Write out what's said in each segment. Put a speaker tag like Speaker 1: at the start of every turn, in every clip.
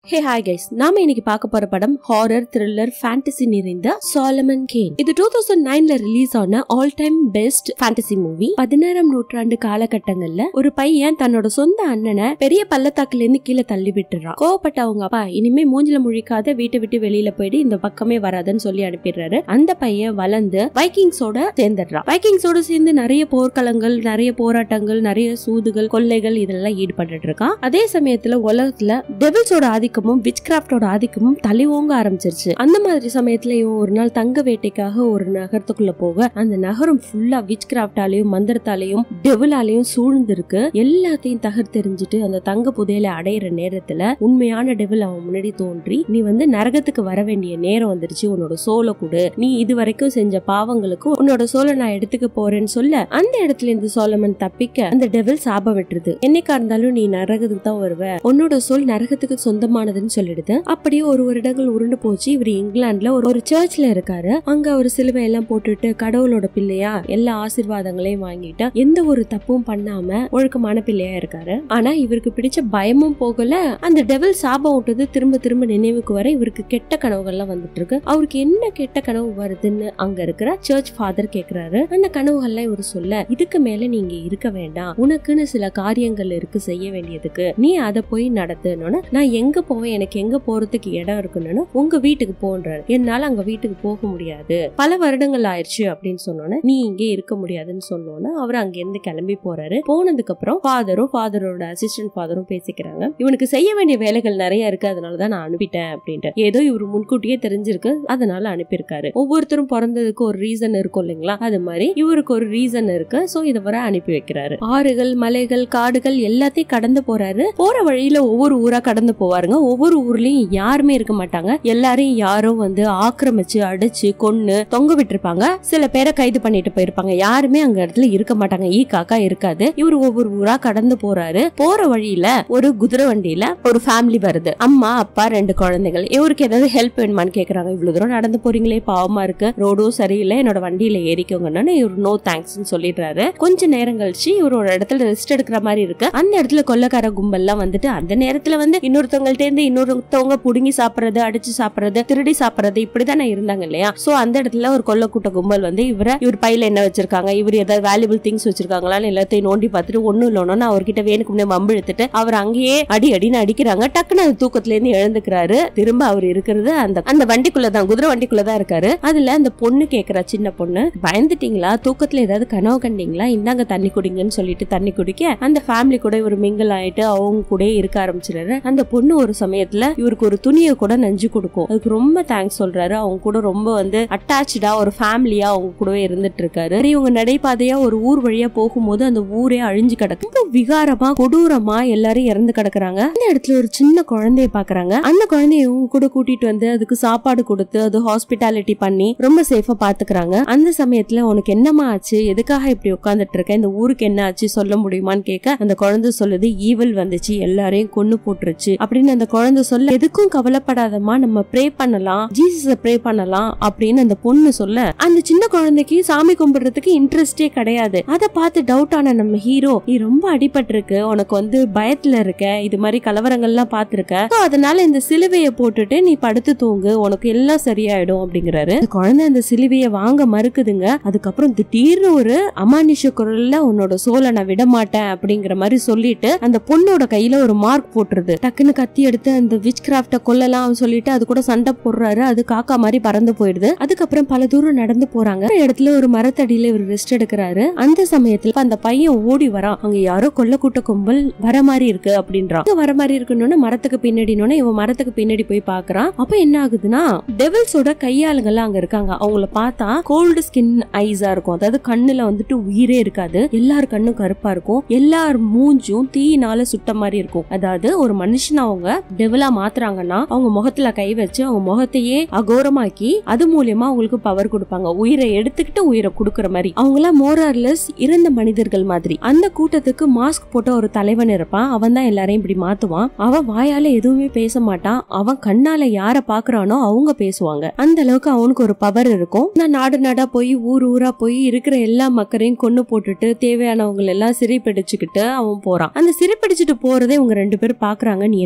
Speaker 1: hey hi guys நாம இன்னைக்கு பார்க்க போற படம் ஹாரர் த்ரில்லர் ஃபேண்டசி நிறைந்த சாலமன் கேன் இது டூ தௌசண்ட் நைன்ல ரிலீஸ் ஆன all time best fantasy movie பதினாறாம் நூற்றாண்டு காலகட்டங்கள்ல ஒரு பையன் தன்னோட சொந்த அண்ணனை பெரிய பள்ளத்தாக்குல இருந்து கீழே தள்ளி விட்டுறான் கோவப்பட்ட அவங்க அப்பா இனிமே மூஞ்சில முழிக்காத வீட்டை விட்டு வெளியில போயிட்டு இந்த பக்கமே வராதுன்னு சொல்லி அனுப்பிடுறாரு அந்த பையன் வளர்ந்து வைக்கிங்ஸோட சேர்ந்துடுறான் வைக்கிங்ஸோட சேர்ந்து நிறைய போர்க்களங்கள் நிறைய போராட்டங்கள் நிறைய சூதுகள் கொள்ளைகள் இதெல்லாம் ஈடுபட்டு இருக்கான் அதே சமயத்துல உலகத்துல டெவில்ஸோட ஆதிக்கமும் விச் கிராஃப்டோட ஆதிக்கமும் தலை ஓங்க ஆரம்பிச்சிருச்சு அந்த மாதிரி சமயத்துல இவன் ஒரு நாள் தங்க வேட்டைக்காக ஒரு நகரத்துக்குள்ள போக அந்த நகரம் ஃபுல்லா விச் கிராஃப்டாலையும் மந்திரத்தாலையும் டெவிலாலையும் சூழ்ந்திருக்கு எல்லாத்தையும் தகர்த்தெறிஞ்சிட்டு அந்த தங்க புதையலை அடையிற நேரத்துல உண்மையான டெவில் அவன் முன்னாடி தோன்றி நீ வந்து நரகத்துக்கு வர வேண்டிய நேரம் வந்துருச்சு உன்னோட சோலை கொடு நீ இது வரைக்கும் செஞ்ச பாவங்களுக்கு உன்னோட சோலை நான் எடுத்துக்க போறேன்னு சொல்ல அந்த இடத்துல இருந்து சோலமன் தப்பிக்க அந்த டெவில் சாப விட்டுருது என்னைக்கா இருந்தாலும் நீ நரகத்துக்கு தான் வருவ உன்னோட சொல் நரகத்துக்கு சொந்தமானதுன்னு சொல்லிடுது அப்படியே ஒரு வருடங்கள் உருண்டு போச்சு இவர் இங்கிலாந்துல ஒரு ஒரு சர்ச்ல இருக்காரு அங்க அவர் சிலுவை எல்லாம் போட்டுட்டு கடவுளோட பிள்ளையா எல்லா ஆசீர்வாதங்களையும் வாங்கிட்டு எந்த ஒரு தப்பும் பண்ணாம ஒழுக்கமான பிள்ளையா இருக்காரு ஆனா இவருக்கு பிடிச்ச பயமும் போகல அந்த டெவில் சாபம் விட்டது திரும்ப திரும்ப நினைவுக்கு வர இவருக்கு கெட்ட கனவுகள்லாம் வந்துட்டு இருக்கு அவருக்கு என்ன கெட்ட கனவு வருதுன்னு அங்க இருக்கிற சர்ச் ஃபாதர் கேக்குறாரு அந்த கனவுகள்லாம் இவர் சொல்ல இதுக்கு மேல நீங்க இருக்க வேண்டாம் உனக்குன்னு சில காரியங்கள் இருக்கு செய்ய வேண்டியதுக்கு நீ அதை போய் நடத்தணும்னு நான் எங்க போவேன் எனக்கு எங்க போறதுக்கு இடம் இருக்குன்னு உங்க வீட்டுக்கு போன்றாரு என்னால அங்க வீட்டுக்கு போக முடியாது பல வருடங்கள் ஆயிடுச்சு அப்படின்னு சொன்னோன்னே நீ இங்கே இருக்க முடியாதுன்னு சொன்னோன்னே அவர் அங்க இருந்து கிளம்பி போறாரு போனதுக்கு அப்புறம் ஃபாதரும் ஃபாதரோட அசிஸ்டன்ட் ஃபாதரும் பேசிக்கிறாங்க இவனுக்கு செய்ய வேண்டிய வேலைகள் நிறைய இருக்கு அதனாலதான் நான் அனுப்பிட்டேன் அப்படின்ட்டு ஏதோ இவர் முன்கூட்டியே தெரிஞ்சிருக்கு அதனால அனுப்பியிருக்காரு ஒவ்வொருத்தரும் பிறந்ததுக்கு ஒரு ரீசன் இருக்கும் இல்லைங்களா அது மாதிரி இவருக்கு ஒரு ரீசன் இருக்கு சோ இதை வர அனுப்பி வைக்கிறாரு ஆறுகள் மலைகள் காடுகள் எல்லாத்தையும் கடந்து போறாரு போற வழியில ஒவ்வொரு ஊரா கடந்து போவாருங்க ஒவ்வொரு ஊர்லயும் யாருமே இருக்க மாட்டாங்க எல்லாரையும் யாரோ வந்து ஆக்கிரமிச்சு அடிச்சு கொன்னு தொங்க விட்டுருப்பாங்க சில பேரை கைது பண்ணிட்டு போயிருப்பாங்க யாருமே அங்க இடத்துல இருக்க மாட்டாங்க ஈ காக்கா இருக்காது இவர் ஒவ்வொரு ஊரா கடந்து போறாரு போற வழியில ஒரு குதிரை வண்டியில ஒரு ஃபேமிலி வருது அம்மா அப்பா ரெண்டு குழந்தைகள் இவருக்கு ஏதாவது ஹெல்ப் வேணுமான்னு கேக்குறாங்க இவ்வளவு தூரம் நடந்து போறீங்களே பாவமா இருக்கு ரோடும் சரியில்லை என்னோட வண்டியில ஏறிக்கோங்கன்னு இவர் நோ தேங்க்ஸ் சொல்லிடுறாரு கொஞ்ச நேரம் கழிச்சு இவர் ஒரு இடத்துல ரெஸ்ட் எடுக்கிற மாதிரி இருக்கு அந்த இடத்துல கொள்ளக்கார கும்பல்லாம் வந்துட்டு அந்த நேரத்துல வந்து இன்னொருத்தவங்கள்ட்ட இருந்து இன்னொருத்தவங்க புடுங்கி சாப்பிடுறது அடிச்சு சாப்பிடுறது திருடி சாப்பிடுறது இப்படிதானே இருந்தாங்க இல்லையா சோ அந்த இடத்துல ஒரு கொள்ளக்கூட்ட கும்பல் வந்து இவரை இவர் பையில என்ன வச்சிருக்காங்க இவர் ஏதாவது வேல்யூபிள் திங்ஸ் வச்சிருக்காங்களான்னு எல்லாத்தையும் நோண்டி பார்த்துட்டு ஒண்ணும் இல்லைன்னு அவர்கிட்ட வேணுக்கு முன்னே வம்பு இழுத்துட்டு அவர் அங்கேயே அடி அடின்னு அடிக்கிறாங்க டக்குன்னு அந்த தூக்கத்துல இருந்து எழுந்துக்கிறாரு திரும்ப அவர் இருக்கிறது அந்த அந்த வண்டிக்குள்ளதான் குதிரை வண்டிக்குள்ளதான் இருக்காரு அதுல அந்த பொண்ணு கேக்குறா சின்ன பொண்ணு பயந்துட்டீங்களா தூக்கத்துல ஏதாவது கனவு கண்டீங்களா இந்தாங்க தண்ணி குடிங்கன்னு சொல்லிட்டு தண்ணி குடிக்க அந்த ஃபேமிலி கூட இவர் மிங்கிள் ஆயிட்டு அவங்க கூட இருக்க ஆரம்பிச்சிடாரு அந்த பொண்ணு ஒரு சமயத்துல இவருக்கு ஒரு துணியை கூட நஞ்சு கொடுக்கும் அதுக்கு ரொம்ப தேங்க்ஸ் சொல்றாரு அவங்க கூட ரொம்ப வந்து அட்டாச்சா ஒரு ஃபேமிலியா அவங்க கூடவே இருந்துட்டு இருக்காரு சரி, இவங்க நடைபாதையா ஒரு ஊர் வழியா போகும்போது அந்த ஊரே அழிஞ்சு கிடக்கு ரொம்ப விகாரமா கொடூரமா எல்லாரும் இறந்து கிடக்குறாங்க அந்த இடத்துல ஒரு சின்ன குழந்தைய பாக்குறாங்க அந்த குழந்தைய இவங்க கூட கூட்டிட்டு வந்து அதுக்கு சாப்பாடு கொடுத்து அது ஹாஸ்பிட்டாலிட்டி பண்ணி ரொம்ப சேஃபா பாத்துக்கிறாங்க அந்த சமயத்துல உனக்கு என்னமா ஆச்சு எதுக்காக இப்படி உட்கார்ந்துட்டு இருக்க இந்த ஊருக்கு என்ன ஆச்சு சொல்ல முடியுமான்னு கேட்க அந்த குழந்தை சொல்லுது ஈவல் வந்துச்சு எல்லாரையும் கொன்னு போட்டுருச்சு அப்படின்னு அந்த குழந்தை சொல்ல எதுக்கும் கவலைப்படாதமா நம்ம ப்ரே பண்ணலாம் ஜீசஸ ப்ரே பண்ணலாம் அப்படின்னு அந்த பொண்ணு சொல்ல அந்த சின்ன குழந்தைக்கு சாமி கும்பிடுறதுக்கு இன்ட்ரெஸ்டே கிடையாது அதை பார்த்து டவுட் ஆன நம்ம ஹீரோ நீ ரொம்ப அடிபட்டிருக்கு உனக்கு வந்து பயத்துல இருக்க இது மாதிரி கலவரங்கள்லாம் பார்த்திருக்க So, அதனால இந்த சிலுவையை போட்டுட்டு நீ படுத்து தூங்கு உனக்கு எல்லாம் சரியாயிடும் அப்படிங்கிறாரு அந்த குழந்தை அந்த சிலுவையை வாங்க மறுக்குதுங்க அதுக்கப்புறம் திடீர்னு ஒரு அமானுஷ குரல்ல உன்னோட சோலை நான் விட மாட்டேன் அப்படிங்கிற மாதிரி சொல்லிட்டு அந்த பொண்ணோட கையில ஒரு மார்க் போட்டுருது டக்குன்னு கத்தி எடுத்து அந்த விச் கிராஃப்ட கொல்லலாம் சொல்லிட்டு அது கூட சண்டை போடுறாரு அது காக்கா மாதிரி பறந்து போயிடுது அதுக்கப்புறம் பல தூரம் நடந்து போறாங்க ஒரு இடத்துல ஒரு மரத்தடியில இவர் ரெஸ்ட் எடுக்கிறாரு அந்த சமயத்துல அந்த பையன் ஓடி வரான் அங்க யாரோ கொல்லக்கூட்ட கும்பல் வர மாதிரி இருக்கு அப்படின்றான் இங்க வர மாதிரி இருக்குன்னு மரத்துக்கு பின்னாடினோன்னு இவன் மரத்துக்கு பின்னாடி போய் பாக்குறான் அப்ப என்ன ஆகுதுன்னா டெவில்ஸோட கையாளுங்கெல்லாம் அங்க இருக்காங்க அவங்கள பார்த்தா கோல்டு ஸ்கின் ஐஸா இருக்கும் அதாவது கண்ணுல வந்துட்டு உயிரே இருக்காது எல்லார் கண்ணும் கருப்பா இருக்கும் எல்லார் மூஞ்சும் தீயினால சுட்ட மாதிரி இருக்கும் அதாவது ஒரு மனுஷன் அவங்க டெவலா மாத்துறாங்கன்னா அவங்க முகத்துல கை வச்சு அவங்க முகத்தையே அகோரமாக்கி அது மூலியமா அவங்களுக்கு பவர் கொடுப்பாங்க உயிரை எடுத்துக்கிட்டு உயிரை கொடுக்கற மாதிரி அவங்க எல்லாம் மோரார்லெஸ் இறந்த மனிதர்கள் மாதிரி அந்த கூட்டத்துக்கு மாஸ்க் போட்ட ஒரு தலைவன் இருப்பான் அவன் தான் எல்லாரையும் இப்படி மாத்துவான் அவன் வாயால எதுவுமே பேச மாட்டான் அவன் கண்ணால யார பாக்குறானோ அவங்க பேசுவாங்க அந்த அளவுக்கு அவனுக்கு ஒரு பவர் இருக்கும் நான் நாடு நாடா போய் ஊர் ஊரா போய் இருக்கிற எல்லா மக்களையும் கொண்டு போட்டுட்டு தேவையானவங்க எல்லாம் சிறைப்பிடிச்சுக்கிட்டு அவன் போறான் அந்த சிறைப்பிடிச்சிட்டு போறதே இவங்க ரெண்டு பேரும் பாக்குறாங்க நீ என்ன பண்ண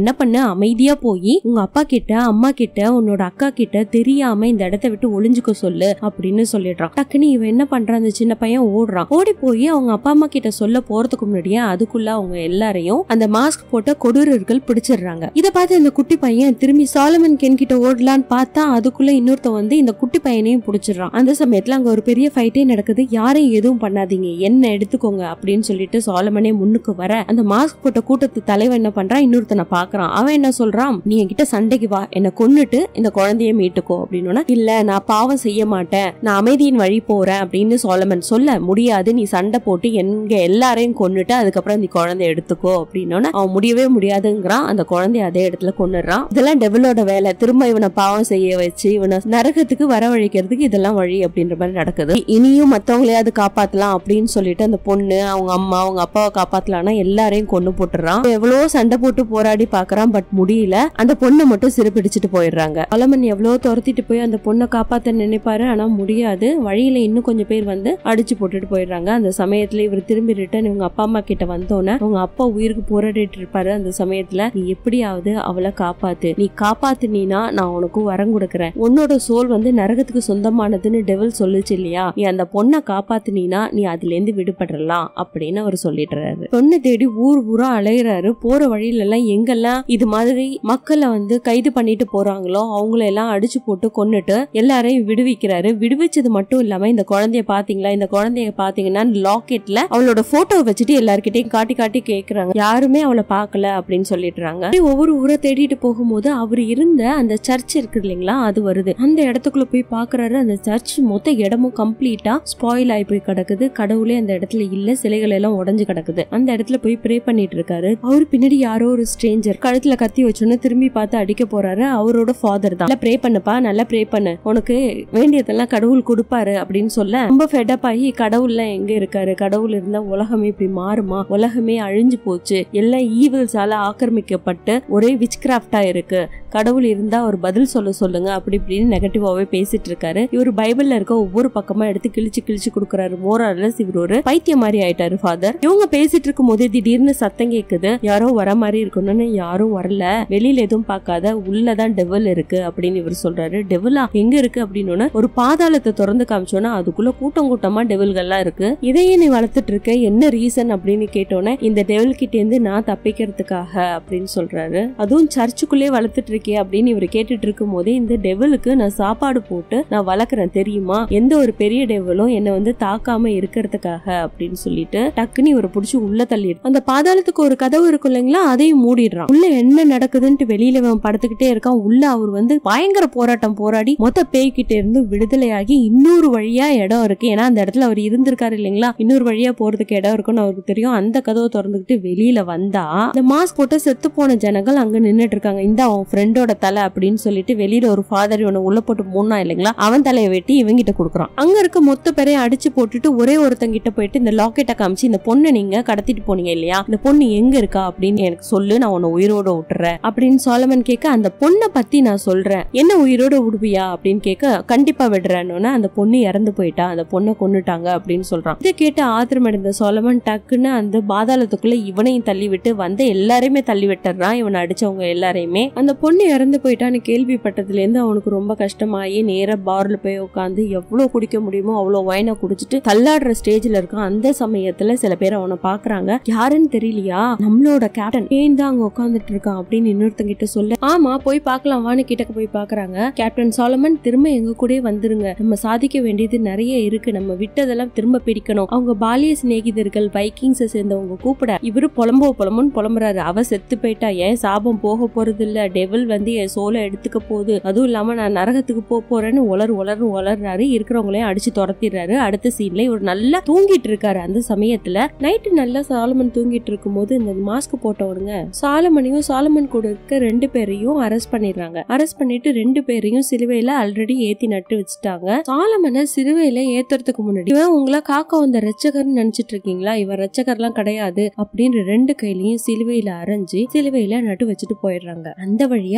Speaker 1: அமைதியா போய் உங்க அப்பா கிட்ட அம்மா கிட்ட உன்னோட அக்கா கிட்ட தெரியாம இந்த இடத்த விட்டு ஒளிஞ்சுக்க சொல்லு அப்படின்னு சொல்லிடுறான் டக்குன்னு இவன் என்ன பண்றான் அந்த சின்ன பையன் ஓடுறான் ஓடி போய் அவங்க அப்பா அம்மா கிட்ட சொல்ல போறதுக்கு முன்னாடியே அதுக்குள்ள அவங்க எல்லாரையும் அந்த மாஸ்க் போட்ட கொடூரர்கள் பிடிச்சிடுறாங்க இத பார்த்து இந்த குட்டி பையன் திரும்பி சாலமன் கென் கிட்ட ஓடலான்னு பார்த்தா அதுக்குள்ள இன்னொருத்த வந்து இந்த குட்டி பையனையும் பிடிச்சிடுறான் அந்த சமயத்துல அங்க ஒரு பெரிய ஃபைட்டே நடக்குது யாரையும் எதுவும் பண்ணாதீங்க என்ன எடுத்துக்கோங்க அப்படின்னு சொல்லிட்டு சாலமனே முன்னுக்கு வர அந்த மாஸ்க் போட்ட கூட்டத்து தலைவன் என்ன பண்றான் இன்னொருத்தனை பாக்குறான் அவன் என்ன சொல்றான் நீ என்கிட்ட சண்டைக்கு வா என்ன கொன்னுட்டு இந்த குழந்தைய மீட்டுக்கோ அப்படின்னு இல்ல நான் பாவம் செய்ய மாட்டேன் நான் அமைதியின் வழி போறேன் அப்படின்னு சோலமன் சொல்ல முடியாது நீ சண்டை போட்டு எங்க எல்லாரையும் கொன்னுட்டு அதுக்கப்புறம் நீ குழந்தை எடுத்துக்கோ அப்படின்னு அவன் முடியவே முடியாதுங்கிறான் அந்த குழந்தைய அதே இடத்துல கொன்னுடுறான் இதெல்லாம் டெவிலோட வேலை திரும்ப இவனை பாவம் செய்ய வச்சு இவனை நரகத்துக்கு வரவழைக்கிறதுக்கு இதெல்லாம் வழி அப்படின்ற மாதிரி நடக்குது இனியும் மத்தவங்களையாவது காப்பாத்தலாம் அப்படின்னு சொல்லிட்டு அந்த பொண்ணு அவங்க அம்மா அவங்க அப்பாவை காப்பாத்தலாம்னா எல்லாரையும் கொண்டு போட்டுறான் எவ்வளவோ சண்டை போட்டு போராடி பாக்குறான் பட் முடியல அந்த பொண்ணை மட்டும் சிறுபிடிச்சிட்டு போயிடுறாங்க அலமன் எவ்வளவோ துரத்திட்டு போய் அந்த பொண்ணை காப்பாத்த நினைப்பாரு ஆனா முடியாது வழியில இன்னும் கொஞ்சம் பேர் வந்து அடிச்சு போட்டுட்டு போயிடுறாங்க அந்த சமயத்துல இவர் திரும்பி ரிட்டர்ன் இவங்க அப்பா அம்மா கிட்ட வந்தோன்னே அவங்க அப்பா உயிருக்கு போராடிட்டு இருப்பாரு அந்த சமயத்துல நீ எப்படியாவது அவளை காப்பாத்து நீ காப்பாத்துனீனா நான் உனக்கு வரம் கொடுக்கறேன் உன்னோட சோல் வந்து நரகத்துக்கு சொந்தமானதுன்னு டெவல் சொல்லுச்சு இல்லையா நீ அந்த பொண்ணை காப்பாத்துனீனா நீ அதுல இருந்து விடுபடலாம் அப்படின்னு அவர் சொல்லிடுறாரு பொண்ணை தேடி ஊர் ஊரா அலையிறாரு போற வழியில எல்லாம் எங்கெல்லாம் இது மாதிரி மக்களை வந்து கைது பண்ணிட்டு போறாங்களோ அவங்கள எல்லாம் அடிச்சு போட்டு கொன்னுட்டு எல்லாரையும் விடுவிக்கிறாரு விடுவிச்சது மட்டும் இல்லாம இந்த குழந்தைய பாத்தீங்களா இந்த குழந்தைய பாத்தீங்கன்னா லாக்கெட்ல அவளோட போட்டோ வச்சுட்டு எல்லார்கிட்டயும் காட்டி காட்டி கேக்குறாங்க யாருமே அவளை பார்க்கல அப்படின்னு சொல்லிடுறாங்க அப்படியே ஒவ்வொரு ஊரை தேடிட்டு போகும்போது அவர் இருந்த அந்த சர்ச் இருக்கு இல்லைங்களா அது வருது அந்த இடத்துக்குள்ள போய் பாக்குறாரு அந்த சர்ச் மொத்த இடமும் கம்ப்ளீட்டா ஸ்பாயில் ஆகி போய் கிடக்குது கடவுளே அந்த இடத்துல இல்ல சிலைகள் எல்லாம் உடஞ்சு கிடக்குது அந்த இடத்துல போய் ப்ரே பண்ணிட்டு இருக்காரு அவரு பின்னாடி யாரோ ஒரு ஸ்ட்ரேஞ்சர் கழுத்துல கத்தி வச்சோன்னு திரும்பி பார்த்து அடிக்க போறாரு அவரோட ஃபாதர் தான் நல்லா ப்ரே பண்ணுப்பா நல்லா ப்ரே பண்ணு உனக்கு வேண்டியதெல்லாம் கடவுள் கொடுப்பாரு அப்படின்னு சொல்ல ரொம்ப ஃபெடப் ஆகி கடவுள்லாம் எங்க இருக்காரு கடவுள் இருந்தா உலகமே இப்படி மாறுமா உலகமே அழிஞ்சு போச்சு எல்லாம் ஈவில்ஸால ஆக்கிரமிக்கப்பட்டு ஒரே விச் கிராஃப்டா இருக்கு கடவுள் இருந்தா ஒரு பதில் சொல்ல சொல்லுங்க அப்படி இப்படின்னு நெகட்டிவாவே பேசிட்டு இருக்காரு இவர் பைபிள்ல இருக்க ஒவ்வொரு பக்கமா எடுத்து கிழிச்சு கிழிச்சு கொடுக்குறாரு மோரலஸ் இவர் ஒரு பைத்தியம் மாதிரி ஆயிட்டாரு ஃபாதர் இவங்க பேசிட்டு இருக்கும் போதே திடீர்னு சத்தம் கேக்குது யாரோ வர மாதிரி இருக்கணும்னு யாரும் வரல வெளியில எதுவும் பார்க்காத உள்ளதான் டெவல் இருக்கு அப்படின்னு இவர் சொல்றாரு டெவலா எங்க இருக்கு அப்படின்னு ஒரு பாதாளத்தை திறந்து காமிச்சோன்னா அதுக்குள்ள கூட்டம் கூட்டமா டெவில்கள்லாம் இருக்கு இதையே நீ வளர்த்துட்டு இருக்க என்ன ரீசன் அப்படின்னு கேட்டோன்னே இந்த டெவில் கிட்ட இருந்து நான் தப்பிக்கிறதுக்காக அப்படின்னு சொல்றாரு அதுவும் சர்ச்சுக்குள்ளே வளர்த்துட்டு இருக்கே அப்படின்னு இவர் கேட்டுட்டு இருக்கும் போதே இந்த டெவிலுக்கு நான் சாப்பாடு போட்டு நான் வளர்க்குறேன் தெரியுமா எந்த ஒரு பெரிய டெவிலும் என்னை வந்து தாக்காம இருக்கிறதுக்காக அப்படின்னு சொல்லிட்டு டக்குன்னு இவரை பிடிச்சி உள்ள தள்ளிடு அந்த பாதாளத்துக்கு ஒரு கதவு இருக்கும் இல்லைங்களா அதையும் மூடிடுறான் உள்ள என்ன நடக்குதுன்ட்டு வெளியில அவன் படுத்துக்கிட்டே இருக்கான் உள்ள அவர் வந்து பயங்கர போராட்டம் போராடி மொத்த பேய்கிட்ட இருந்து விடுதலையாகி இன்னொரு வழியா இடம் இருக்கு ஏன்னா அந்த இடத்துல அவர் இருந்திருக்காரு இல்லைங்களா இன்னொரு வழியா போறதுக்கு இடம் இருக்குன்னு அவருக்கு தெரியும் அந்த கதவை திறந்துக்கிட்டு வெளியில வந்தா இந்த மாஸ்க் போட்டு செத்து போன ஜனங்கள் அங்க நின்னுட்டு இருக்காங்க இந்த அவன் ஃப்ரெண்டோட தலை அப்படின்னு சொல்லிட்டு வெளியில ஒரு ஃபாதர் இவனை உள்ள போட்டு மூணா இல்லைங்களா அவன் தலையை வெட்டி இவங்கிட்ட கொடுக்குறான் அங்க இருக்க மொத்த பேரையும் அடிச்சு போட்டுட்டு ஒரே ஒருத்தங்கிட்ட போயிட்டு இந்த லாக்கெட்டை காமிச்சு இந்த பொண்ணை நீங்க கடத்திட்டு போனீங்க இல்லையா இந்த பொண்ணு எங்க இருக்கா அப்படின்னு எனக்கு சொல்லு நான் உன்னை உயிரோட விட்டுறேன் அப்படின்னு சோலமன் கேட்க அந்த பொண்ணை பத்தி நான் சொல்றேன் என்ன உயிரோட விடுவியா அப்படின்னு கேட்க கண்டிப்பா விடுறேன்னு அந்த பொண்ணு இறந்து போயிட்டா அந்த பொண்ணை கொன்னுட்டாங்க அப்படின்னு சொல்றான் இதை கேட்டு ஆத்திரமடைந்த சோலமன் டக்குன்னு அந்த பாதாளத்துக்குள்ள இவனையும் தள்ளி விட்டு வந்த எல்லாரையுமே தள்ளி விட்டுறான் இவனை அடிச்சவங்க எல்லாரையுமே அந்த பொண்ணு இறந்து போயிட்டான்னு கேள்விப்பட்டதுல இருந்து அவனுக்கு ரொம்ப கஷ்டமாயி நேரா பார்ல போய் உட்காந்து எவ்வளவு குடிக்க முடியுமோ அவ்வளவு வைனை குடிச்சிட்டு தள்ளாடுற ஸ்டேஜ்ல இருக்கான் அந்த சமயத்துல சில பேர் அவனை பாக்குறாங்க யாருன்னு தெரியலையா நம்மளோட கேப்டன் ஏன் தான் அங்க உட்காந்துட்டு இருக்கான் அப்படின்னு இன்னொருத்தங்க கிட்ட சொல்ல ஆமா போய் பார்க்கலாம் வான்னு கிட்டக்க போய் பாக்குறாங்க கேப்டன் சாலமன் திரும்ப எங்க கூட வந்துருங்க நம்ம சாதிக்க வேண்டியது நிறைய இருக்கு நம்ம விட்டதெல்லாம் திரும்ப பிடிக்கணும் அவங்க பாலிய சிநேகிதர்கள் பைக்கிங்ஸை சேர்ந்தவங்க கூப்பிட இவரு புலம்போ புலம்புன்னு புலம்புறாரு அவ செத்து போயிட்டா ஏன் சாபம் போக போறது இல்ல டெவில் வந்து என் சோலை எடுத்துக்க போகுது அதுவும் இல்லாம நான் நரகத்துக்கு போக போறேன்னு உலர் உலர் உலர்றாரு இருக்கிறவங்களையும் அடிச்சு துரத்திடுறாரு அடுத்த சீன்ல இவர் நல்லா தூங்கிட்டு இருக்காரு அந்த சமயத்துல நைட்டு நல்லா சாலமன் தூங்கிட்டு இருக்கும்போது இந்த மாஸ்க் போட்டவனுங்க சாலமனையும் சாலமன் கூட இருக்க ரெண்டு பேரையும் அரெஸ்ட் பண்ணிடுறாங்க அரெஸ்ட் பண்ணிட்டு ரெண்டு பேரையும் சிலுவையில ஆல்ரெடி ஏத்தி நட்டு வச்சுட்டாங்க சாலமனை சிலுவையில ஏத்துறதுக்கு முன்னாடி இவன் உங்களை காக்க வந்த ரச்சகர்னு நினைச்சிட்டு இருக்கீங்களா இவன் ரச்சகர்லாம் கிடையாது அப்படின்னு ரெண்டு கையிலயும் சிலுவையில அரைஞ்சு சிலுவையில நட்டு வச்சுட்டு போயிடுறாங்க அந்த வழியா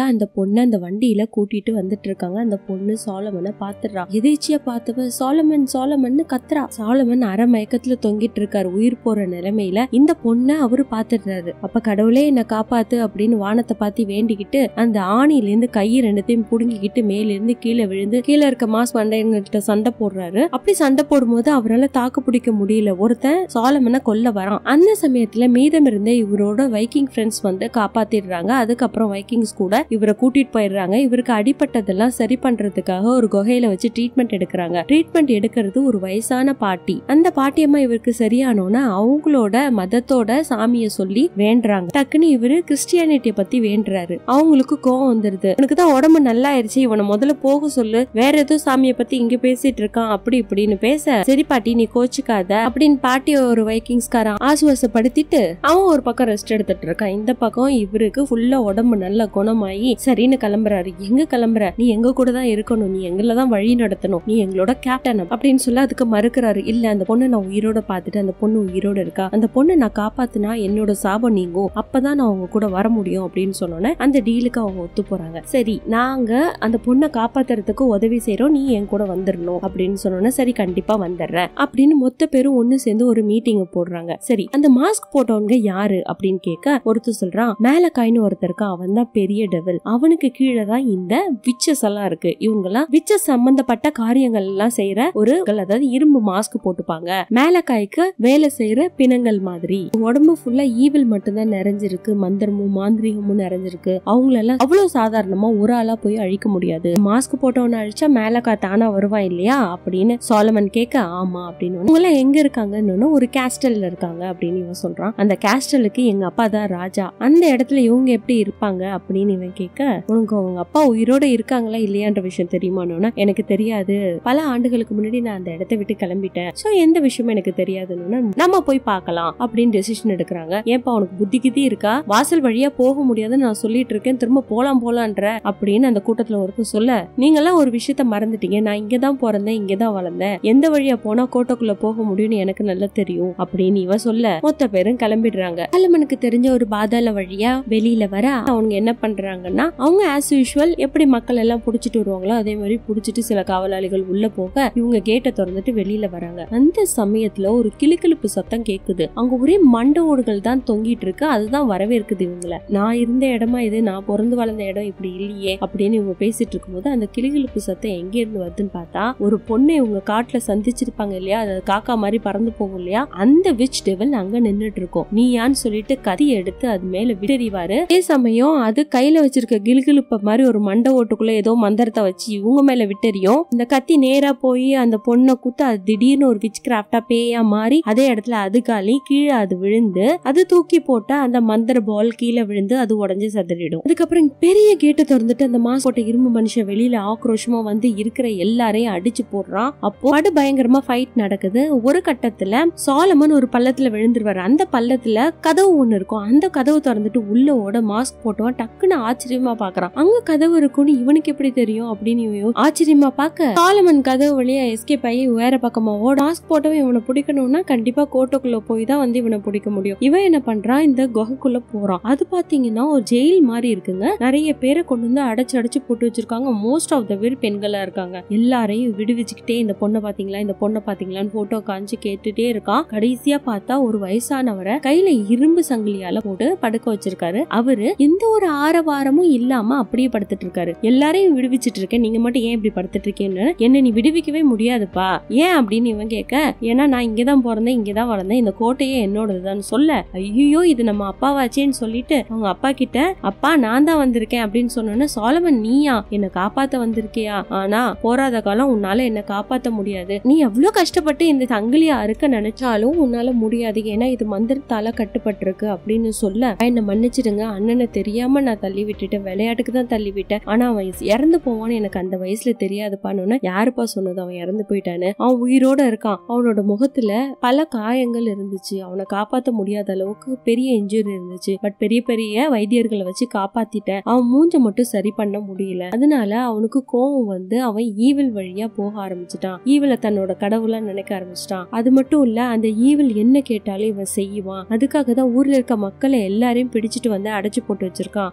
Speaker 1: வழியா அந்த பொண்ணை அந்த வண்டியில கூட்டிட்டு வந்துட்டு இருக்காங்க அந்த பொண்ணு சாலமனை பாத்துடுறா எதேச்சியா பார்த்தவ சாலமன் சாலமன் கத்துறா சாலமன் அரை மயக்கத்துல தொங்கிட்டு இருக்காரு உயிர் போற நிலைமையில இந்த பொண்ணை அவரு பாத்துடுறாரு அப்ப கடவுளே என்ன காப்பாத்து அப்படின்னு வானத்தை பார்த்து வேண்டிக்கிட்டு அந்த ஆணில இருந்து கையை ரெண்டுத்தையும் புடுங்கிக்கிட்டு மேல இருந்து கீழே விழுந்து கீழே இருக்க மாஸ் மண்டைங்கிட்ட சண்டை போடுறாரு அப்படி சண்டை போடும்போது அவரால் தாக்கு பிடிக்க முடியல ஒருத்தன் சாலமனை கொல்ல வரான் அந்த சமயத்துல மீதம் இருந்த இவரோட வைக்கிங் ஃப்ரெண்ட்ஸ் வந்து காப்பாத்திடுறாங்க அதுக்கப்புறம் வைக்கிங்ஸ் கூட இவரை கூட்டிட்டு போயிடுறாங்க இவருக்கு அடிப்பட்டதெல்லாம் சரி பண்றதுக்காக ஒரு குகையில வச்சு ட்ரீட்மெண்ட் எடுக்கிறாங்க ட்ரீட்மெண்ட் எடுக்கிறது ஒரு வயசான பாட்டி அந்த பாட்டியம்மா இவருக்கு சரியானோன்னா அவங்களோட மதத்தோட சாமிய சொல்லி வேண்டுறாங்க டக்குன்னு இவரு கிறிஸ்டியானிட்டிய பத்தி வேண்டுறாரு அவங்களுக்கு கோவம் வந்துருது உனக்கு தான் உடம்பு நல்லா ஆயிருச்சு இவனை முதல்ல போக சொல்லு வேற ஏதோ சாமிய பத்தி இங்க பேசிட்டு இருக்கான் அப்படி இப்படின்னு பேச சரி பாட்டி நீ கோச்சுக்காத அப்படின்னு பாட்டி ஒரு வைக்கிங்ஸ்காரன் ஆசுவாசப்படுத்திட்டு அவன் ஒரு பக்கம் ரெஸ்ட் எடுத்துட்டு இருக்கான் இந்த பக்கம் இவருக்கு ஃபுல்லா உடம்பு நல்லா குணமாயி சரின்னு கிளம்புறாரு எங்க கிளம்புற நீ எங்க கூட தான் இருக்கணும் நீ எங்கள தான் வழி நடத்தணும் நீ எங்களோட கேப்டன் அப்படின்னு சொல்ல அதுக்கு மறுக்கிறாரு இல்ல அந்த பொண்ணு நான் உயிரோட பார்த்துட்டு அந்த பொண்ணு உயிரோட இருக்கா அந்த பொண்ணை நான் காப்பாத்துனா என்னோட சாபம் நீங்கும் அப்பதான் நான் அவங்க கூட வர முடியும் அப்படின்னு சொன்னோன்னே அந்த டீலுக்கு அவங்க ஒத்து போறாங்க சரி நாங்க அந்த பொண்ணை காப்பாத்துறதுக்கு உதவி செய்யறோம் நீ என் கூட வந்துடணும் அப்படின்னு சொன்னோன்னே சரி கண்டிப்பா வந்துடுறேன் அப்படின்னு மொத்த பேரும் ஒண்ணு சேர்ந்து ஒரு மீட்டிங் போடுறாங்க சரி அந்த மாஸ்க் போட்டவங்க யாரு அப்படின்னு கேட்க ஒருத்தர் சொல்றான் மேல காயின்னு ஒருத்தர் இருக்கான் அவன் தான் பெரிய டெவல் அவனுக்கு கீழே தான் இந்த விச்சஸ் எல்லாம் இருக்கு இவங்க எல்லாம் விச்சஸ் சம்பந்தப்பட்ட காரியங்கள் எல்லாம் செய்யற ஒரு அதாவது இரும்பு மாஸ்க் போட்டுப்பாங்க மேலக்காய்க்கு வேலை செய்யற பிணங்கள் மாதிரி உடம்பு ஃபுல்லா ஈவில் மட்டும்தான் நிறைஞ்சிருக்கு மந்திரமும் மாந்திரிகமும் நிறைஞ்சிருக்கு அவங்களெல்லாம் அவ்வளவு சாதாரணமா ஒரு ஆளா போய் அழிக்க முடியாது மாஸ்க் போட்டவன அழிச்சா மேலக்காய் தானா வருவான் இல்லையா அப்படின்னு சாலமன் கேட்க ஆமா அப்படின்னு அவங்க எல்லாம் எங்க இருக்காங்கன்னு ஒரு கேஸ்டல்ல இருக்காங்க அப்படின்னு இவன் சொல்றான் அந்த கேஸ்டலுக்கு எங்க அப்பா தான் ராஜா அந்த இடத்துல இவங்க எப்படி இருப்பாங்க அப்படின்னு இவன் கேட்க உனக்கு அவங்க அப்பா உயிரோட இருக்காங்களா இல்லையான்ற விஷயம் தெரியுமானோன்னா எனக்கு தெரியாது பல ஆண்டுகளுக்கு முன்னாடி நான் அந்த இடத்த விட்டு கிளம்பிட்டேன் சோ எந்த விஷயமும் எனக்கு தெரியாதுன்னு நம்ம போய் பார்க்கலாம் அப்படின்னு டெசிஷன் எடுக்கிறாங்க ஏன்பா உனக்கு புத்தி கித்தி இருக்கா வாசல் வழியா போக முடியாதுன்னு நான் சொல்லிட்டு இருக்கேன் திரும்ப போலாம் போலான்ற அப்படின்னு அந்த கூட்டத்துல ஒருத்தர் சொல்ல நீங்கெல்லாம் ஒரு விஷயத்த மறந்துட்டீங்க நான் இங்கதான் பிறந்தேன் இங்கதான் வளர்ந்தேன் எந்த வழியா போனா கோட்டைக்குள்ள போக முடியும்னு எனக்கு நல்லா தெரியும் அப்படின்னு இவ சொல்ல மொத்த பேரும் கிளம்பிடுறாங்க கலமனுக்கு தெரிஞ்ச ஒரு பாதாள வழியா வெளியில வர அவங்க என்ன பண்றாங்கன்னா அவங்க ஆஸ் யூஷுவல் எப்படி மக்கள் எல்லாம் புடிச்சிட்டு வருவாங்களோ அதே மாதிரி புடிச்சிட்டு சில காவலாளிகள் உள்ள போக இவங்க கேட்டை திறந்துட்டு வெளியில வராங்க அந்த சமயத்துல ஒரு கிளுகிளுப்பு சத்தம் கேக்குது அங்க ஒரே மண்ட ஓடுகள் தான் தொங்கிட்டு இருக்கு அதுதான் வரவேற்குது இவங்கள நான் இருந்த இடமா இது நான் பிறந்து வளர்ந்த இடம் இப்படி இல்லையே அப்படின்னு இவங்க பேசிட்டு இருக்கும்போது அந்த கிளுகிளுப்பு சத்தம் எங்க இருந்து வருதுன்னு பார்த்தா ஒரு பொண்ணை இவங்க காட்டுல சந்திச்சிருப்பாங்க இல்லையா அது காக்கா மாதிரி பறந்து போகும் இல்லையா அந்த விச் டெவல் அங்க நின்னுட்டு இருக்கும் நீ யான்னு சொல்லிட்டு கதி எடுத்து அது மேல விடறிவாரு அதே சமயம் அது கையில வச்சிருக்க கிளுகிளுப்ப மாதிரி ஒரு மண்டை ஓட்டுக்குள்ள ஏதோ மந்திரத்தை வச்சு இவங்க மேல விட்டறியும் இந்த கத்தி நேரா போய் அந்த பொண்ணை குத்து அது திடீர்னு ஒரு விச் கிராஃப்டா பேயா மாறி அதே இடத்துல அது காலி கீழே அது விழுந்து அது தூக்கி போட்ட அந்த மந்திர பால் கீழே விழுந்து அது உடஞ்சு சதறிடும் அதுக்கப்புறம் பெரிய கேட்டை திறந்துட்டு அந்த மாஸ் போட்ட இரும்பு மனுஷன் வெளியில ஆக்ரோஷமா வந்து இருக்கிற எல்லாரையும் அடிச்சு போடுறான் அப்போ படு பயங்கரமா ஃபைட் நடக்குது ஒரு கட்டத்துல சாலமன் ஒரு பள்ளத்துல விழுந்துருவாரு அந்த பள்ளத்துல கதவு ஒண்ணு இருக்கும் அந்த கதவு திறந்துட்டு உள்ள ஓட மாஸ்க் போட்டவன் டக்குன்னு ஆச்சரியமா பாக்குறான் அங்க கதவு இருக்கும்னு இவனுக்கு எப்படி தெரியும் அப்படின்னு இவன் ஆச்சரியமா பார்க்க சாலமன் கதவு வழியா எஸ்கேப் ஆகி வேற பக்கமா ஓட மாஸ்க் போட்டவன் இவனை பிடிக்கணும்னா கண்டிப்பா கோட்டைக்குள்ள போய் தான் வந்து இவனை பிடிக்க முடியும் இவன் என்ன பண்றான் இந்த குகைக்குள்ள போறான் அது பாத்தீங்கன்னா ஒரு ஜெயில் மாதிரி இருக்குங்க நிறைய பேரை கொண்டு வந்து அடைச்சு அடைச்சு போட்டு வச்சிருக்காங்க மோஸ்ட் ஆஃப் த பேர் பெண்களா இருக்காங்க எல்லாரையும் விடுவிச்சுக்கிட்டே இந்த பொண்ணை பாத்தீங்களா இந்த பொண்ணை பாத்தீங்களான்னு போட்டோ காமிச்சு கேட்டுட்டே இருக்கான் கடைசியா பார்த்தா ஒரு வயசானவரை கையில இரும்பு சங்கிலியால போட்டு படுக்க வச்சிருக்காரு அவரு எந்த ஒரு ஆரவாரமும் இல்லாம அப்படியே படுத்துட்டு இருக்காரு எல்லாரையும் விடுவிச்சிட்டு இருக்கேன் நீங்க மட்டும் ஏன் இப்படி படுத்துட்டு இருக்கேன்னு என்ன நீ விடுவிக்கவே முடியாதுப்பா ஏன் அப்படின்னு இவன் கேட்க ஏன்னா நான் இங்கதான் பிறந்தேன் இங்கதான் வளர்ந்தேன் இந்த கோட்டையே என்னோடதுதான் சொல்ல ஐயோ இது நம்ம அப்பாவாச்சேன்னு சொல்லிட்டு அவங்க அப்பா கிட்ட அப்பா நான் தான் வந்திருக்கேன் அப்படின்னு சொன்னோன்னே சோலமன் நீயா என்ன காப்பாத்த வந்திருக்கியா ஆனா போராத காலம் உன்னால என்ன காப்பாத்த முடியாது நீ எவ்வளவு கஷ்டப்பட்டு இந்த சங்கிலியா அறுக்க நினைச்சாலும் உன்னால முடியாது ஏன்னா இது மந்திரத்தால கட்டுப்பட்டிருக்கு அப்படின்னு சொல்ல என்ன மன்னிச்சிடுங்க அண்ணனை தெரியாம நான் தள்ளி விட்டுட்டேன் விளையாட்டுக்கு தான் தள்ளி விட்டேன் ஆனா அவன் இறந்து போவான்னு எனக்கு அந்த வயசுல தெரியாதுப்பான்னு யாருப்பா சொன்னது அவன் இறந்து போயிட்டான்னு அவன் உயிரோட இருக்கான் அவனோட முகத்துல பல காயங்கள் இருந்துச்சு அவனை காப்பாத்த முடியாத அளவுக்கு பெரிய இன்ஜுரி இருந்துச்சு பட் பெரிய பெரிய வைத்தியர்களை வச்சு காப்பாத்திட்டேன் அவன் மூஞ்ச மட்டும் சரி பண்ண முடியல அதனால அவனுக்கு கோவம் வந்து அவன் ஈவில் வழியா போக ஆரம்பிச்சிட்டான் ஈவில தன்னோட கடவுளா நினைக்க ஆரம்பிச்சிட்டான் அது மட்டும் இல்ல அந்த ஈவில் என்ன கேட்டாலும் இவன் செய்வான் அதுக்காக தான் ஊர்ல இருக்க மக்களை எல்லாரையும் பிடிச்சிட்டு வந்து அடைச்சு போட்டு வச்சிருக்கான் அதுக்கு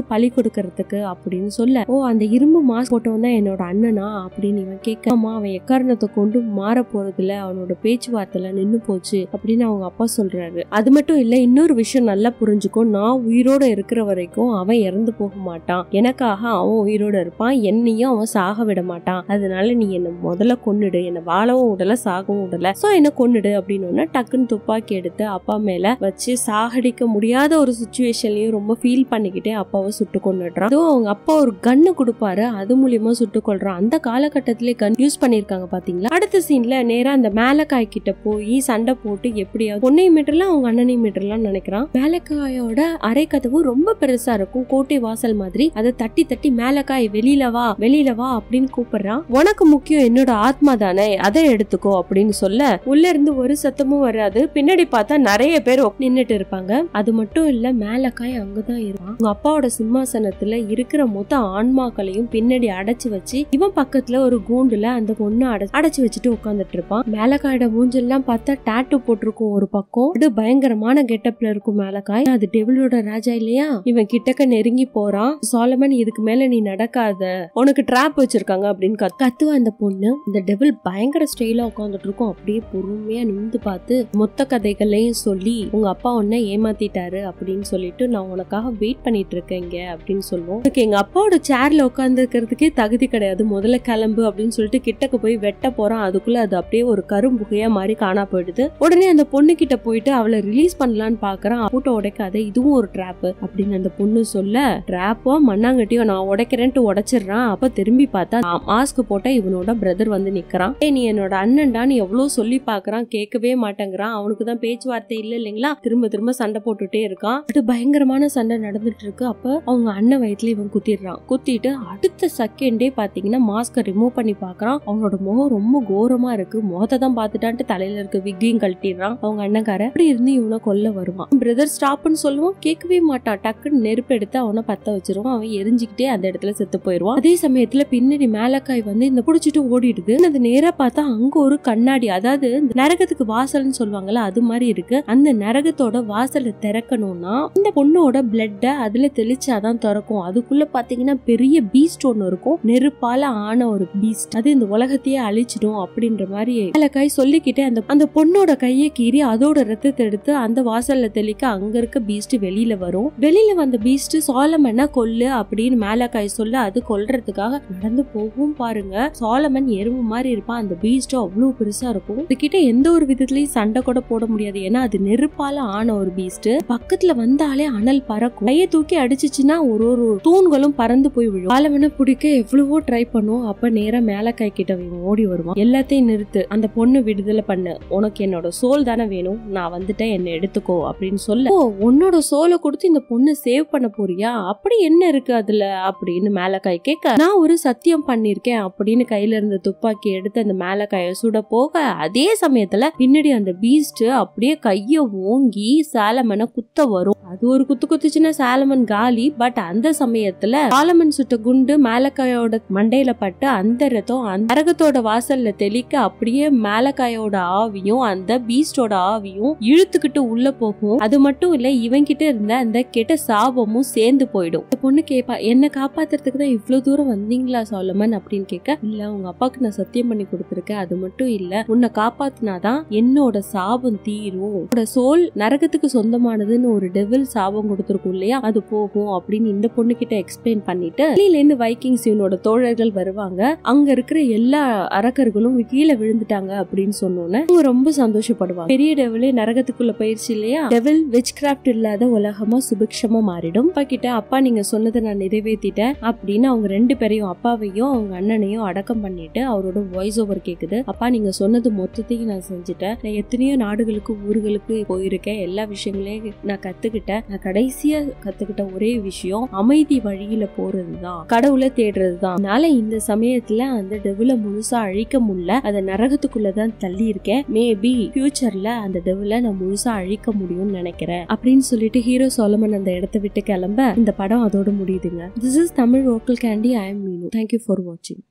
Speaker 1: பழி கொடுக்கறதுக்கு அப்படின்னு சொல்ல ஓ அந்த இரும்பு மாஸ்க் போட்டவன் தான் என்னோட அண்ணனா அப்படின்னு இவன் கேட்க ஆமா அவன் எக்காரணத்தை கொண்டு மாற போறதுல அவனோட பேச்சுவார்த்தை நின்னு போச்சு அப்படின்னு அவங்க அப்பா சொல்றாரு அது மட்டும் இல்ல இன்னொரு விஷயம் நல்லா புரிஞ்சுக்கோ நான் உயிரோட இருக்கிற வரைக்கும் அவன் இறந்து போக மாட்டான் எனக்காக அவன் உயிரோட இருப்பான் என்னையும் அவன் சாக விட மாட்டான் அதனால நீ என்ன முதல்ல கொன்னுடு என்ன வாழவும் விடல சாகவும் விடல சோ என்ன கொன்னுடு அப்படின்னு டக்குன்னு துப்பாக்கி எடுத்து அப்பா மேல வச்சு சாகடிக்க முடியாத ஒரு சுச்சுவேஷன்லயும் ரொம்ப ஃபீல் பண்ணிக்கிட்டே அப்பாவை சுட்டு கொண்டுடுறான் அதுவும் அவங்க அப்பா ஒரு கன்னு கொடுப்பாரு அது மூலியமா சுட்டு கொள்றான் அந்த காலகட்டத்திலே கன் யூஸ் பண்ணிருக்காங்க பாத்தீங்களா அடுத்த சீன்ல நேரா அந்த மேலக்காய் கிட்ட போய் சண்டை போட்டு எப்படியாவது பொன்னையும் மீட்டர்லாம் அவங்க அண்ணனையும் மீட்டர்லாம் நினைக்கிறான் மேலக்காயோட அரை கதவு ரொம்ப பெருசா இருக்கும் கோட்டை வாசல் மாதிரி அதை தட்டி தட்டி மேலக்காய் வெளியில வா வெளியில வா அப்படின்னு கூப்பிடுறான் உனக்கு முக்கியம் என்னோட ஆத்மா தானே அதை எடுத்துக்கோ அப்படின்னு சொல்ல உள்ள இருந்து ஒரு சத்தமும் வராது பின்னாடி பார்த்தா நிறைய பேர் நின்னுட்டு இருப்பாங்க அது மட்டும் இல்ல மேலக்காய் அங்கதான் இருப்பான் உங்க அப்பாவோட சிம்மாசனத்துல இருக்கிற மொத்த ஆன்மாக்களையும் பின்னாடி அடைச்சு வச்சு இவன் பக்கத்துல ஒரு கூண்டுல அந்த பொண்ணு அடை அடைச்சு வச்சுட்டு உட்காந்துட்டு இருப்பான் மேலக்காயோட மூஞ்செல்லாம் பார்த்தா டாட்டு போட்டிருக்கும் ஒரு பக்கம் அது பயங்கரமான கெட்டப்ல இருக்கும் மேலக்காய் அது டெவிலோட ராஜா இல்லையா இவன் கிட்டக்க நெருங்கி போறான் சோலமன் இதுக்கு மேல நீ நடக்காத உனக்கு ட்ராப் வச்சிருக்காங்க அப்படின்னு கத்து கத்துவா அந்த பொண்ணு இந்த டெவில் பயங்கர ஸ்டைலா உட்காந்துட்டு இருக்கும் அப்படியே பொறுமையா நிமிந்து பார்த்து மொத்த கதைகளையும் சொல்லி உங்க அப்பா உன்னை ஏமாத்திட்டாரு அப்படின்னு சொல்லிட்டு நான் உனக்காக வெயிட் பண்ணிட்டு இருக்கேன் இங்க அப்படின்னு சொல்லுவோம் எனக்கு எங்க அப்பாவோட சேர்ல உட்காந்துருக்கிறதுக்கே தகுதி கிடையாது முதல்ல கிளம்பு அப்படின்னு சொல்லிட்டு கிட்டக்க போய் வெட்ட போறான் அதுக்குள்ள அது அப்படியே ஒரு கரும்புகையா மாதிரி காணா போயிடுது உடனே அந்த பொண்ணு கிட்ட போயிட்டு அவளை ரிலீஸ் பண்ணலான்னு பாக்குறான் பூட்டை உடைக்காத இதுவும் ஒரு ட்ராப் அப்படின்னு அந்த பொண்ணு சொல்ல ட்ராப்போ மண்ணாங்கட்டியோ நான் உடைக்கிறேன்ட்டு உடைச்சிடுறான் அப்ப திரும்பி பார்த்தா மாஸ்க் போட்ட இவனோட பிரதர் வந்து நிக்கிறான் ஏய் நீ என்னோட அண்ணன்டான்னு எவ்வளவு சொல்லி பாக்குறான் கேட்கவே மாட்டேங்கிறான் அவனுக்கு தான் பேச்சுவார்த்தை இல்ல இல்லைங்களா திரும்ப திரும்ப சண்டை போட்டுட்டே இருக்கான் அது பயங்கரமான சண்டை நடந்துட்டு இருக்கு அப்ப அவங்க அண்ணன் வயிற்றுல இவன் குத்திடுறான் குத்திட்டு அடுத்த செகண்டே பாத்தீங்கன்னா மாஸ்க ரிமூவ் பண்ணி பாக்குறான் அவனோட முகம் ரொம்ப கோரமா இருக்கு முகத்தை தான் பாத்துட்டான்ட்டு தலையில இருக்க விக்கையும் கழட்டிடுறான் அவங்க அண்ணன்கார அப்படி இருந்து இவனை கொல்ல வருவான் பிரதர் ஸ்டாப்னு சொல்லுவான் கேட்கவே மாட்டான் டக்குன்னு நெருப்பு எடுத்து அவனை பத்த வச்சிருவான் அவன் எரிஞ்சுக்கிட்டே அந்த இடத்துல செத்து போயிருவான் அதே சமயத்துல பின்னாடி மேலக்காய் வந்து இந்த புடிச்சிட்டு ஓடிடுது அது நேரா பார்த்தா அங்க ஒரு கண்ணாடி அதாவது இந்த நரகத்துக்கு வாசல்னு சொல்லுவாங்கல்ல அது மாதிரி இருக்கு அந்த நரகத்தோட வாசலை திறக்கணும்னா இந்த பொண்ணோட பிளட்ட அதுல தெளிச்சாதான் திறக்கும் அதுக்குள்ள பாத்தீங்கன்னா பெரிய பீஸ்ட் ஒண்ணு இருக்கும் நெருப்பால ஆன ஒரு பீஸ்ட் அது இந்த உலகத்தையே அழிச்சிடும் அப்படின்ற மாதிரி மேலக்காய் சொல்லிக்கிட்டே அந்த அந்த பொண்ணோட கையை கீறி அதோட ரத்தத்தை எடுத்து அந்த வாசல்ல தெளிக்க அங்க இருக்க பீஸ்ட் வெளியில வரும் வெளியில வந்த பீஸ்ட் சோலமனை கொல்லு அப்படின்னு மேலக்காய் சொல்ல அது கொல்றதுக்காக நடந்து போகும் பாருங்க சோலமன் எறும்பு மாதிரி இருப்பான் அந்த பீஸ்ட் அவ்வளவு பெருசா இருக்கும் இதுகிட்ட எந்த ஒரு விதத்துலயும் சண்டை கூட போட முடியாது ஏன்னா அது நெருப்பால ஆன ஒரு பீஸ்ட் பக்கத்துல வந்தாலே அனல் பறக்கும் கையை தூக்கி அடிச்சுச்சுன்னா ஒரு ஒரு தூண்களும் பறந்து போய் விழும் சோலமனை பிடிக்க எவ்வளவோ ட்ரை பண்ணும் அப்ப நேரா மேலக்காய் கிட்ட இவன் ஓடி வருவான் எல்லாத்தையும் நிறுத்து அந்த பொண்ணு விடுதலை பண்ணு உனக்கு என்னோட சோல் தானே வேணும் நான் வந்துட்டேன் என்ன எடுத்துக்கோ அப்படின்னு சொல்ல ஓ உன்னோட சோலை கொடுத்து இந்த பொண்ணு சேவ் பண்ண போறியா அப்படி என்ன இருக்கு அதுல அப்படின்னு மேலக்காய் கேட்க நான் ஒரு சத்தியம் பண்ணிருக்கேன் அப்படின்னு கையில இருந்த துப்பாக்கி எடுத்து அந்த மேலக்காய சுட போக அதே சமயத்துல பின்னாடி அந்த பீஸ்ட் அப்படியே கைய ஓங்கி சாலமனை குத்த வரும் அது ஒரு குத்து குத்துச்சுன்னா சாலமன் காலி பட் அந்த சமயத்துல சாலமன் சுட்ட குண்டு மேலக்காயோட மண்டையில பட்டு அந்த ரத்தம் அந்த நரகத்தோட வாசல்ல தெளிக்க அப்படியே மேலக்காயோட ஆவியும் அந்த பீஸ்டோட ஆவியும் இழுத்துக்கிட்டு உள்ள போகும் அது மட்டும் இல்ல இவங்கிட்ட இருந்த அந்த கெட்ட சாபமும் சேர்ந்து போயிடும் இந்த பொண்ணு கேப்பா என்ன காப்பாத்துறதுக்கு தான் இவ்வளவு தூரம் வந்தீங்களா சோலமன் அப்படின்னு கேட்க இல்ல உங்க அப்பாவுக்கு நான் சத்தியம் பண்ணி கொடுத்துருக்கேன் அது மட்டும் இல்ல உன்னை காப்பாத்தினாதான் என்னோட சாபம் தீரும் உன்னோட சோல் நரகத்துக்கு சொந்தமானதுன்னு ஒரு டெவில் சாபம் கொடுத்துருக்கும் இல்லையா அது போகும் அப்படின்னு இந்த பொண்ணு கிட்ட எக்ஸ்பிளைன் பண்ணிட்டு வெளியில இருந்து வைக்கிங்ஸ் இவனோட தோழர்கள் வருவாங்க அங்க இருக்கிற எல்லா அரக்கர்களும் கீழே விழுந்துட்டாங்க அப்படின்னு சொன்னோன்னே அவங்க ரொம்ப சந்தோஷப்படுவாங்க பெரிய டெவிலே நரகத்துக்குள்ள போயிருச்சு இல்லையா டெவில் விச் கிராஃப்ட் இல்லாத உலகமா சுபிக்ஷமா மாறிடும் அப்பா கிட்ட அப்பா நீங்க சொன்னதை நான் நிறைவேற்றிட்டேன் அப்படின்னு அவங்க ரெண்டு பேரையும் அப்பாவையும் அவங்க அண்ணனையும் அடக்கம் பண்ணிட்டு அவரோட வாய்ஸ் ஓவர் கேக்குது அப்பா நீங்க சொன்னது மொத்தத்தையும் நான் செஞ்சுட்டேன் நான் எத்தனையோ நாடுகளுக்கு ஊர்களுக்கு போயிருக்கேன் எல்லா விஷயங்களையும் நான் கத்துக்கிட்டேன் நான் கடைசியா கத்துக்கிட்ட ஒரே விஷயம் அமைதி வழியில போறதுதான் கடவுளை தேடுறதுதான் அதனால இந்த சமயத்துல அந்த டெவில முழுசா அழிக்க முடியல அதை நரகத்துக்குள்ளதான் தள்ளி இருக்கேன் மேபி ஃபியூச்சர்ல அந்த டெவில நான் முழுசா அழிக்க முடியும்னு நினைக்கிறேன் அப்படின்னு சொல்லிட்டு ஹீரோ சோலமன் அந்த இடத்த விட்டு கிளம்ப இந்த படம் அதோட முடியுதுங்க this is Tamil vocal candy I am Meenu thank you for வாட்சிங்